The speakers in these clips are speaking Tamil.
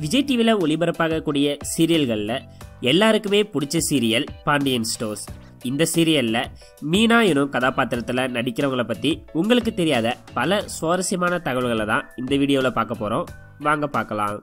விஜய் டிவியில் ஒளிபரப்பாகக்கூடிய சீரியல்களில் எல்லாருக்குமே பிடிச்ச சீரியல் பாண்டியன் ஸ்டோர்ஸ் இந்த சீரியலில் மீனா எனும் கதாபாத்திரத்தில் நடிக்கிறவங்கள பற்றி உங்களுக்கு தெரியாத பல சுவாரஸ்யமான தகவல்களை தான் இந்த வீடியோவில் பார்க்க போகிறோம் வாங்க பார்க்கலாம்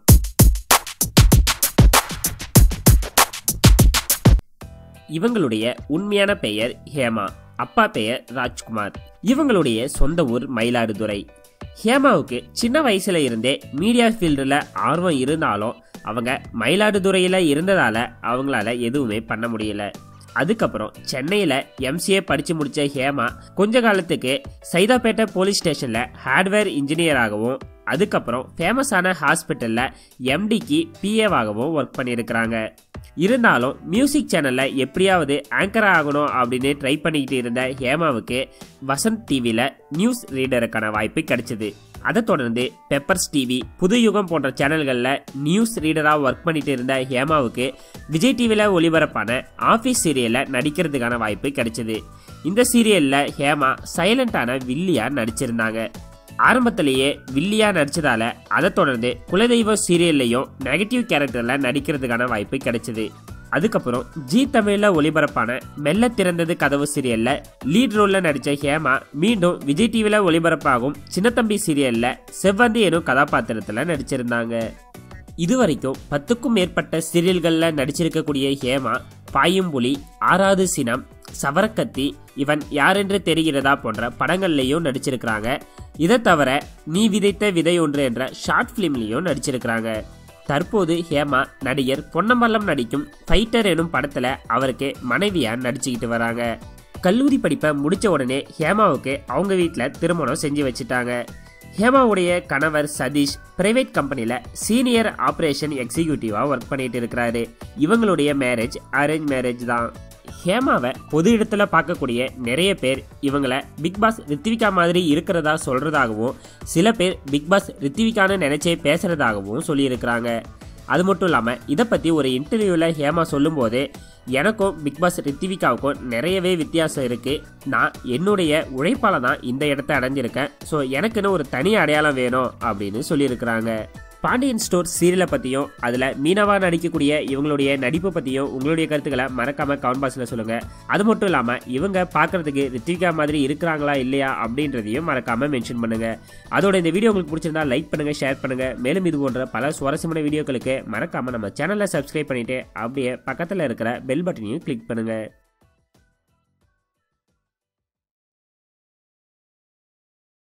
இவங்களுடைய உண்மையான பெயர் ஹேமா அப்பா பெயர் ராஜ்குமார் இவங்களுடைய சொந்த ஊர் மயிலாடுதுறை ஹேமாவுக்கு சின்ன வயசுல இருந்தே மீடியா ஃபீல்டில் ஆர்வம் இருந்தாலும் அவங்க மயிலாடுதுறையில் இருந்ததால அவங்களால எதுவுமே பண்ண முடியல அதுக்கப்புறம் சென்னையில் எம்சிஏ படித்து முடித்த ஹேமா கொஞ்ச காலத்துக்கு சைதாப்பேட்டை போலீஸ் ஸ்டேஷனில் ஹார்ட்வேர் இன்ஜினியராகவும் அதுக்கப்புறம் ஃபேமஸான ஹாஸ்பிட்டலில் எம்டிக்கு பிஏவாகவும் ஒர்க் பண்ணியிருக்கிறாங்க இருந்தாலும் மியூசிக் சேனலில் எப்படியாவது ஆங்கர் ஆகணும் அப்படின்னு ட்ரை பண்ணிக்கிட்டு இருந்த ஹேமாவுக்கு வசந்த் டிவியில் நியூஸ் ரீடருக்கான வாய்ப்பு கிடைச்சிது அதை தொடர்ந்து பெப்பர்ஸ் டிவி புது யுகம் போன்ற சேனல்களில் நியூஸ் ரீடராக ஒர்க் பண்ணிட்டு இருந்த ஹேமாவுக்கு விஜய் டிவியில் ஒளிபரப்பான ஆஃபீஸ் சீரியலில் நடிக்கிறதுக்கான வாய்ப்பு கிடைச்சிது இந்த சீரியலில் ஹேமா சைலண்டான வில்லியாக நடிச்சிருந்தாங்க ஆரம்பத்திலேயே வில்லியா நடிச்சதால அதை தொடர்ந்து குலதெய்வ சீரியல்லையும் நெகட்டிவ் கேரக்டர்ல நடிக்கிறதுக்கான வாய்ப்பு கிடைச்சது அதுக்கப்புறம் ஜி தமிழ்ல ஒளிபரப்பான மெல்ல திறந்தது கதவு சீரியல்ல லீட் ரோல்ல நடிச்ச ஹேமா மீண்டும் விஜய் டிவில ஒளிபரப்பாகும் சின்னத்தம்பி சீரியல்ல செவ்வந்தி எனும் கதாபாத்திரத்துல நடிச்சிருந்தாங்க இதுவரைக்கும் பத்துக்கும் மேற்பட்ட சீரியல்களில் நடிச்சிருக்கக்கூடிய ஹேமா பாயும்புலி ஆறாவது சினம் சவரக்கத்தி இவன் யாரென்று தெரிகிறதா போன்ற படங்கள்லையும் நடிச்சிருக்கிறாங்க இதை தவிர நீ விதைத்த விதை ஒன்று என்ற ஷார்ட் ஃபிலிம்லையும் நடிச்சிருக்கிறாங்க தற்போது ஹேமா நடிகர் பொன்னம்பலம் நடிக்கும் ஃபைட்டர் எனும் படத்தில் அவருக்கு மனைவியா நடிச்சுக்கிட்டு வராங்க கல்லூரி படிப்பை முடிச்ச உடனே ஹேமாவுக்கு அவங்க வீட்டில் திருமணம் செஞ்சு வச்சுட்டாங்க ஹேமாவுடைய கணவர் சதீஷ் பிரைவேட் கம்பெனியில் சீனியர் ஆப்ரேஷன் எக்ஸிக்யூட்டிவாக ஒர்க் பண்ணிட்டு இருக்கிறாரு இவங்களுடைய மேரேஜ் அரேஞ்ச் மேரேஜ் தான் ஹேமாவை பொது இடத்துல பார்க்கக்கூடிய நிறைய பேர் இவங்கள பிக் பாஸ் ரித்விகா மாதிரி இருக்கிறதா சொல்றதாகவும் சில பேர் பிக் பாஸ் ரித்விகான்னு நினைச்சே பேசுறதாகவும் சொல்லியிருக்கிறாங்க அது மட்டும் இல்லாமல் இதை பற்றி ஒரு இன்டர்வியூவில் ஹேமா சொல்லும்போது எனக்கும் பிக் பாஸ் ரித்திவிகாவுக்கும் நிறையவே வித்தியாசம் இருக்குது நான் என்னுடைய உழைப்பால் தான் இந்த இடத்த அடைஞ்சிருக்கேன் ஸோ எனக்குன்னு ஒரு தனி அடையாளம் வேணும் அப்படின்னு சொல்லியிருக்கிறாங்க பாண்டியன் ஸ்டோர் சீரியலை பற்றியும் அதில் மீனவா நடிக்கக்கூடிய இவங்களுடைய நடிப்பு பற்றியும் உங்களுடைய கருத்துக்களை மறக்காமல் கமெண்ட் பாக்ஸில் சொல்லுங்கள் அது மட்டும் இல்லாமல் இவங்க பார்க்குறதுக்கு ரித்விகா மாதிரி இருக்கிறாங்களா இல்லையா அப்படின்றதையும் மறக்காமல் மென்ஷன் பண்ணுங்கள் அதோட இந்த வீடியோ உங்களுக்கு பிடிச்சிருந்தா லைக் பண்ணுங்கள் ஷேர் பண்ணுங்கள் மேலும் இது போன்ற பல சுவாரஸ்யமான வீடியோக்களுக்கு மறக்காமல் நம்ம சேனலை சப்ஸ்கிரைப் பண்ணிவிட்டு அப்படியே பக்கத்தில் இருக்கிற பெல் பட்டனையும் கிளிக் பண்ணுங்கள்